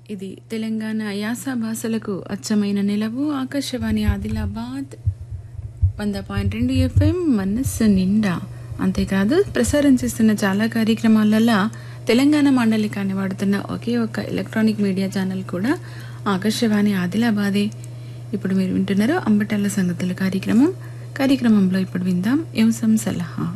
ఇది తెలంగాణ యాస భాషలకు అచ్చమైన నిలవు ఆకాశవాణి ఆదిలాబాద్ వంద పాయింట్ రెండు ఎఫ్ఎం మనస్సు నిండా అంతేకాదు ప్రసారం చేస్తున్న చాలా కార్యక్రమాలలో తెలంగాణ మండలికాన్ని వాడుతున్న ఒకే ఒక్క ఎలక్ట్రానిక్ మీడియా ఛానల్ కూడా ఆకాశవాణి ఆదిలాబాదే ఇప్పుడు మీరు వింటున్నారు అంబటాల సంగతుల కార్యక్రమం కార్యక్రమంలో ఇప్పుడు విందాం యంసం సలహా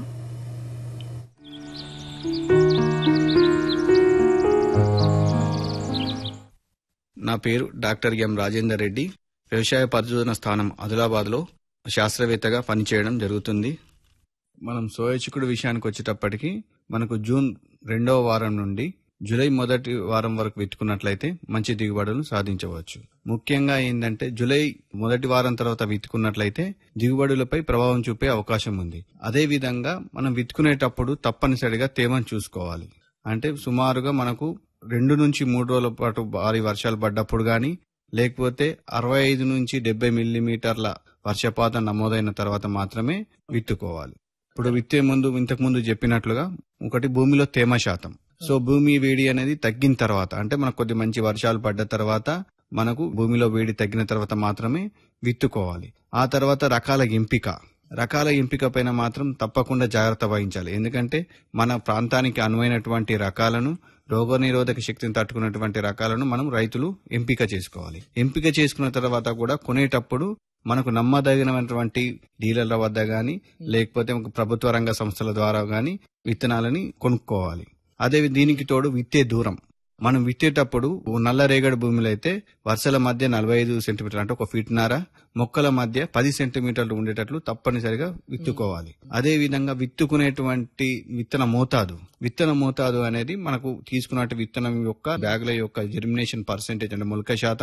నా పేరు డాక్టర్ ఎం రాజేందర్ రెడ్డి వ్యవసాయ పరిశోధన స్థానం ఆదిలాబాద్లో శాస్త్రవేత్తగా పనిచేయడం జరుగుతుంది మనం సోయా చిక్కుడు విషయానికి వచ్చేటప్పటికి మనకు జూన్ రెండవ వారం నుండి జూలై మొదటి వారం వరకు విత్తుకున్నట్లయితే మంచి దిగుబడులను సాధించవచ్చు ముఖ్యంగా ఏంటంటే జూలై మొదటి వారం తర్వాత విత్తుకున్నట్లయితే దిగుబడులపై ప్రభావం చూపే అవకాశం ఉంది అదే విధంగా మనం విత్తుకునేటప్పుడు తప్పనిసరిగా తేమను చూసుకోవాలి అంటే సుమారుగా మనకు రెండు నుంచి మూడు రోజుల పాటు భారీ వర్షాలు పడ్డప్పుడు గాని లేకపోతే అరవై ఐదు నుంచి డెబ్బై మిల్లీమీటర్ల వర్షపాతం నమోదైన తర్వాత మాత్రమే విత్తుకోవాలి ఇప్పుడు విత్తే ముందు ఇంతకు ముందు చెప్పినట్లుగా ఒకటి భూమిలో తేమ శాతం సో భూమి వేడి అనేది తగ్గిన తర్వాత అంటే మనకు కొద్ది మంచి వర్షాలు పడ్డ తర్వాత మనకు భూమిలో వేడి తగ్గిన తర్వాత మాత్రమే విత్తుకోవాలి ఆ తర్వాత రకాల ఎంపిక రకాల ఎంపిక పైన మాత్రం తప్పకుండా జాగ్రత్త వహించాలి ఎందుకంటే మన ప్రాంతానికి అనువైనటువంటి రకాలను రోగనిరోధక శక్తిని తట్టుకున్నటువంటి రకాలను మనం రైతులు ఎంపిక చేసుకోవాలి ఎంపిక చేసుకున్న తర్వాత కూడా కొనేటప్పుడు మనకు నమ్మదగినటువంటి డీలర్ల వద్ద గాని లేకపోతే ఒక ప్రభుత్వ రంగ సంస్థల ద్వారా గాని విత్తనాలని కొనుక్కోవాలి అదే దీనికి తోడు విత్తే దూరం మనం విత్తేటప్పుడు నల్లరేగడి భూమిలో అయితే వరుసల మధ్య నలభై ఐదు సెంటీమీటర్లు అంటే ఒక ఫీట్ నార మొక్కల మధ్య పది సెంటీమీటర్లు ఉండేటట్లు తప్పనిసరిగా విత్తుకోవాలి అదే విధంగా విత్తుకునేటువంటి విత్తన మోతాదు విత్తన మోతాదు అనేది మనకు తీసుకున్నట్టు విత్తనం యొక్క బ్యాగుల యొక్క జెర్మినేషన్ పర్సెంటేజ్ అంటే మొలక శాతం